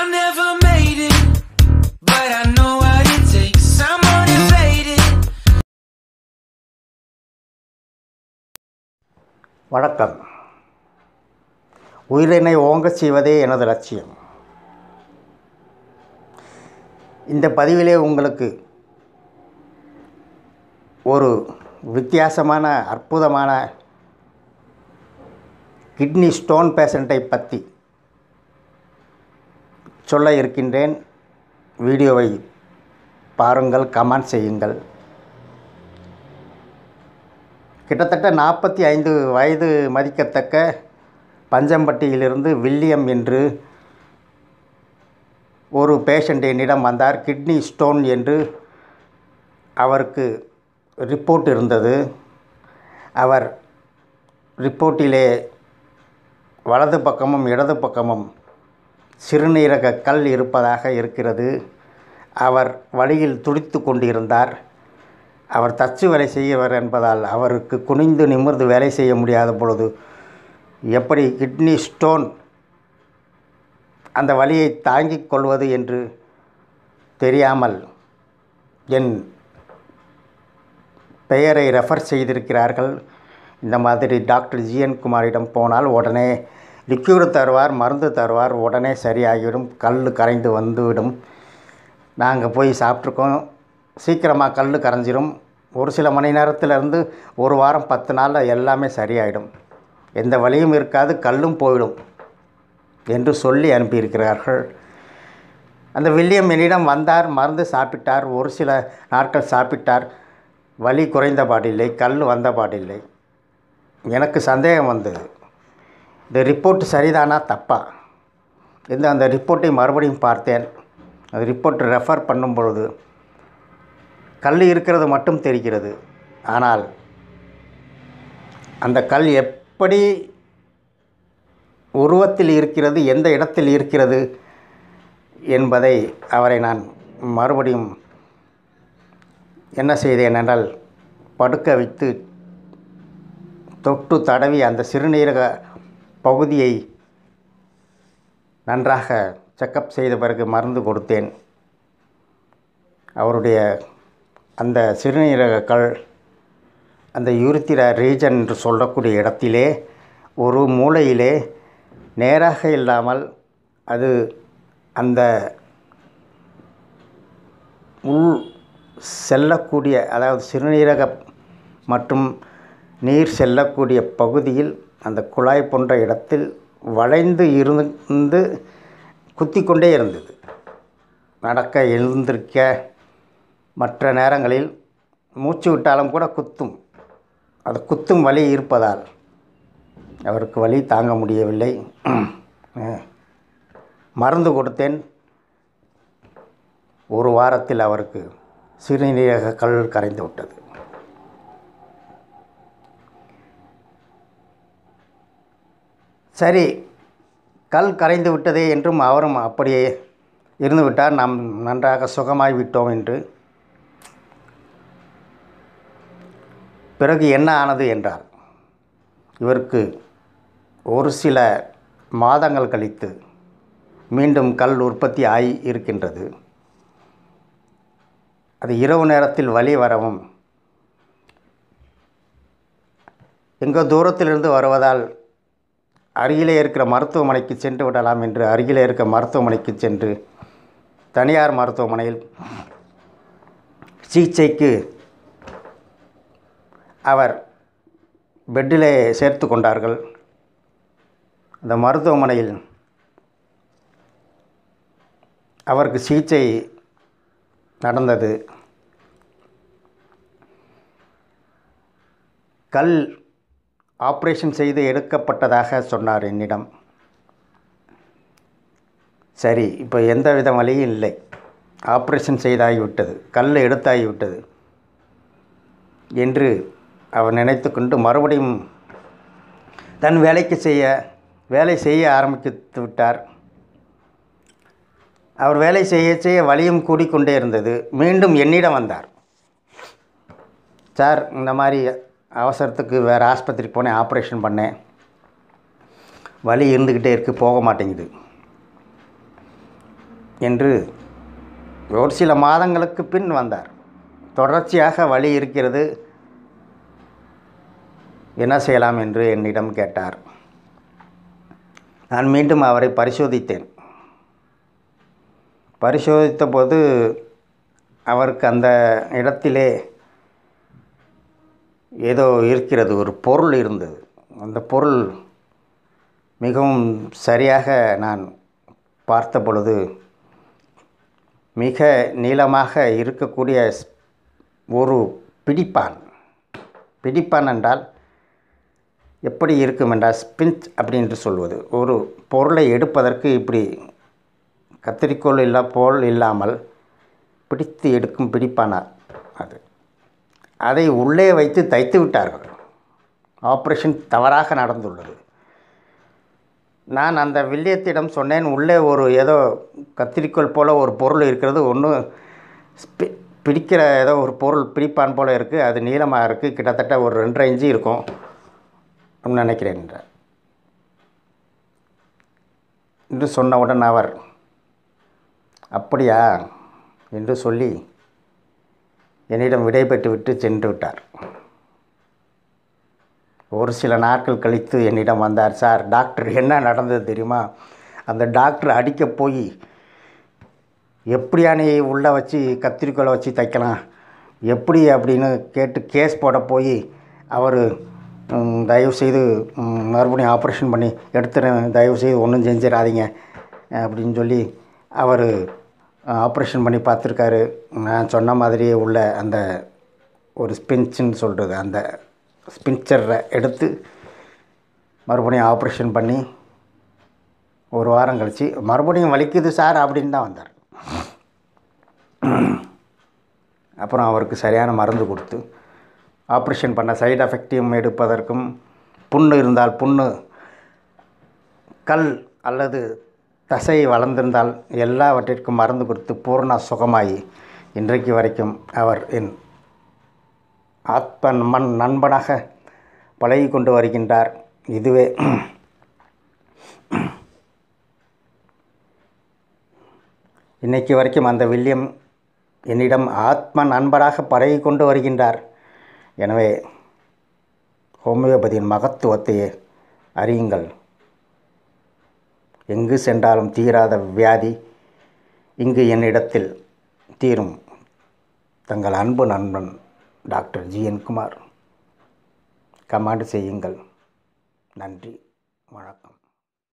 never made it, but I know what it takes. I'm motivated. வணக்கம் உயிரினை ஓங்கச் செய்வதே எனது லட்சியம் இந்த பதிவிலே உங்களுக்கு ஒரு வித்தியாசமான அற்புதமான கிட்னி ஸ்டோன் பேஷண்ட்டை பற்றி சொல்ல இருக்கின்றேன் வீடியோவை பாருங்கள் கமெண்ட் செய்யுங்கள் கிட்டத்தட்ட நாற்பத்தி ஐந்து வயது மதிக்கத்தக்க பஞ்சம்பட்டியிலிருந்து வில்லியம் என்று ஒரு பேஷண்ட் என்னிடம் வந்தார் கிட்னி ஸ்டோன் என்று அவருக்கு ரிப்போர்ட் இருந்தது அவர் ரிப்போர்ட்டிலே வலது பக்கமும் இடது பக்கமும் சிறுநீரக கல் இருப்பதாக இருக்கிறது அவர் வழியில் துடித்து கொண்டிருந்தார் அவர் தச்சு வேலை செய்யவர் என்பதால் அவருக்கு குனிந்து நிமிர்ந்து வேலை செய்ய முடியாத பொழுது எப்படி கிட்னி ஸ்டோன் அந்த வலியை தாங்கிக் கொள்வது என்று தெரியாமல் என் பெயரை ரெஃபர் செய்திருக்கிறார்கள் இந்த மாதிரி டாக்டர் ஜிஎன் குமாரிடம் போனால் உடனே லிக்யூடு தருவார் மருந்து தருவார் உடனே சரியாகிவிடும் கல் கரைந்து வந்துவிடும் நாங்கள் போய் சாப்பிட்ருக்கோம் சீக்கிரமாக கல் கரைஞ்சிரும் ஒரு சில மணி நேரத்திலிருந்து ஒரு வாரம் பத்து நாளில் எல்லாமே சரியாயிடும் எந்த வலியும் இருக்காது கல்லும் போயிடும் என்று சொல்லி அனுப்பியிருக்கிறார்கள் அந்த வில்லியம் என்னிடம் வந்தார் மருந்து சாப்பிட்டார் ஒரு சில நாட்கள் சாப்பிட்டார் வலி குறைந்த பாடில்லை கல் வந்த பாடில்லை எனக்கு சந்தேகம் வந்தது இந்த ரிப்போர்ட் சரிதானா தப்பா என்று அந்த ரிப்போர்ட்டை மறுபடியும் பார்த்தேன் அந்த ரிப்போர்ட் ரெஃபர் பண்ணும் பொழுது கல் இருக்கிறது மட்டும் தெரிகிறது ஆனால் அந்த கல் எப்படி உருவத்தில் இருக்கிறது எந்த இடத்தில் இருக்கிறது என்பதை அவரை நான் மறுபடியும் என்ன செய்தேன் என்றால் படுக்க வைத்து தொட்டு தடவி அந்த சிறுநீரக பகுதியை நன்றாக செக்கப் செய்த பிறகு மருந்து கொடுத்தேன் அவருடைய அந்த சிறுநீரக கல் அந்த யூரித்திர ரீஜன் என்று சொல்லக்கூடிய இடத்திலே ஒரு மூலையிலே நேராக இல்லாமல் அது அந்த உள் செல்லக்கூடிய அதாவது சிறுநீரக மற்றும் நீர் செல்லக்கூடிய பகுதியில் அந்த குழாய் போன்ற இடத்தில் வளைந்து இருந்து குத்தி கொண்டே இருந்தது நடக்க எழுந்திருக்க மற்ற நேரங்களில் மூச்சு விட்டாலும் கூட குத்தும் அது குத்தும் வலி இருப்பதால் அவருக்கு வலி தாங்க முடியவில்லை மருந்து கொடுத்தேன் ஒரு வாரத்தில் அவருக்கு சிறுநீரக கல் கரைந்து விட்டது சரி கல் கரைந்து விட்டதே என்றும் அவரும் அப்படியே இருந்து விட்டார் நாம் நன்றாக சுகமாய் விட்டோம் என்று பிறகு என்ன ஆனது என்றார் இவருக்கு ஒரு சில மாதங்கள் கழித்து மீண்டும் கல் உற்பத்தி ஆகி இருக்கின்றது அது இரவு நேரத்தில் வலி வரவும் எங்கோ தூரத்திலிருந்து வருவதால் அருகிலே இருக்கிற மருத்துவமனைக்கு சென்று விடலாம் என்று அருகிலே இருக்க மருத்துவமனைக்கு சென்று தனியார் மருத்துவமனையில் சிகிச்சைக்கு அவர் பெட்டிலே சேர்த்து கொண்டார்கள் அந்த மருத்துவமனையில் அவருக்கு சிகிச்சை நடந்தது கல் ஆப்ரேஷன் செய்து எடுக்கப்பட்டதாக சொன்னார் என்னிடம் சரி இப்போ எந்த வித வழியும் இல்லை ஆப்ரேஷன் செய்தாகிவிட்டது கல் எடுத்தாகிவிட்டது என்று அவர் நினைத்து கொண்டு மறுபடியும் தன் வேலைக்கு செய்ய வேலை செய்ய ஆரம்பித்து விட்டார் அவர் வேலை செய்ய செய்ய வலியும் கூடிக்கொண்டே இருந்தது மீண்டும் என்னிடம் வந்தார் சார் இந்த மாதிரி அவசரத்துக்கு வேறு ஆஸ்பத்திரி போனேன் ஆப்ரேஷன் பண்ணேன் வலி இருந்துக்கிட்டே இருக்குது போக மாட்டேங்குது என்று ஒரு சில மாதங்களுக்கு பின் வந்தார் தொடர்ச்சியாக வலி இருக்கிறது என்ன செய்யலாம் என்று என்னிடம் கேட்டார் நான் மீண்டும் அவரை பரிசோதித்தேன் பரிசோதித்த போது அவருக்கு அந்த இடத்திலே ஏதோ இருக்கிறது ஒரு பொருள் இருந்தது அந்த பொருள் மிகவும் சரியாக நான் பார்த்த பொழுது மிக நீளமாக இருக்கக்கூடிய ஸ்- ஒரு பிடிப்பான் பிடிப்பான் என்றால் எப்படி இருக்கும் என்றால் ஸ்பின்ச் அப்படின்று சொல்வது ஒரு பொருளை எடுப்பதற்கு இப்படி கத்திரிக்கோல் இல்லா போல் இல்லாமல் பிடித்து எடுக்கும் பிடிப்பானா அது அதை உள்ளே வைத்து தைத்து விட்டார்கள் ஆப்ரேஷன் தவறாக நடந்துள்ளது நான் அந்த வில்லியத்திடம் சொன்னேன் உள்ளே ஒரு ஏதோ கத்திரிக்கோல் போல் ஒரு பொருள் இருக்கிறது ஒன்று ஸ்பி பிடிக்கிற ஏதோ ஒரு பொருள் பிடிப்பான் போல் இருக்குது அது நீளமாக இருக்குது கிட்டத்தட்ட ஒரு ரெண்டரை இன்ச்சு இருக்கும் அப்படின்னு நினைக்கிறேன் என்றார். என்று சொன்னவுடன் அவர் அப்படியா என்று சொல்லி என்னிடம் விடைபெற்று விட்டு சென்று விட்டார் ஒரு சில நாட்கள் கழித்து என்னிடம் வந்தார் சார் டாக்டர் என்ன நடந்தது தெரியுமா அந்த டாக்டர் அடிக்க போய் எப்படியா நீ உள்ளே வச்சு கத்திரிக்கோலை வச்சு தைக்கலாம் எப்படி அப்படின்னு கேட்டு கேஸ் போட போய் அவர் தயவுசெய்து ம், மறுபடியும் ஆப்ரேஷன் பண்ணி எடுத்துறேன் தயவுசெய்து ஒன்றும் செஞ்சிடாதீங்க அப்படின்னு சொல்லி அவர் ஆப்ரேஷன் பண்ணி பார்த்துருக்காரு நான் சொன்ன மாதிரியே உள்ள அந்த ஒரு ஸ்பின்ச்சுன்னு சொல்கிறது அந்த ஸ்பின்ச்சரை எடுத்து மறுபடியும் ஆப்ரேஷன் பண்ணி ஒரு வாரம் கழித்து மறுபடியும் வலிக்குது சார் அப்படின்னு தான் வந்தார் அப்புறம் அவருக்கு சரியான மருந்து கொடுத்து ஆப்ரேஷன் பண்ண சைடு எஃபெக்டையும் எடுப்பதற்கும் புண்ணு இருந்தால் புண்ணு கல் அல்லது தசை வளர்ந்திருந்தால் எல்லாவற்றிற்கும் மருந்து கொடுத்து பூர்ண சுகமாகி இன்றைக்கு வரைக்கும் அவர் என் ஆத்ம மண் நண்பனாக பழகி கொண்டு வருகின்றார் இதுவே இன்னைக்கு வரைக்கும் அந்த வில்லியம் என்னிடம் ஆத்ம நண்பராக பழகி கொண்டு வருகின்றார் எனவே ஹோமியோபதியின் மகத்துவத்தை அறியுங்கள் எங்கு சென்றாலும் தீராத வியாதி இங்கு என்னிடத்தில் தீரும் தங்கள் அன்பு நண்பன் டாக்டர் ஜிஎன் குமார் கமாண்ட் செய்யுங்கள் நன்றி வணக்கம்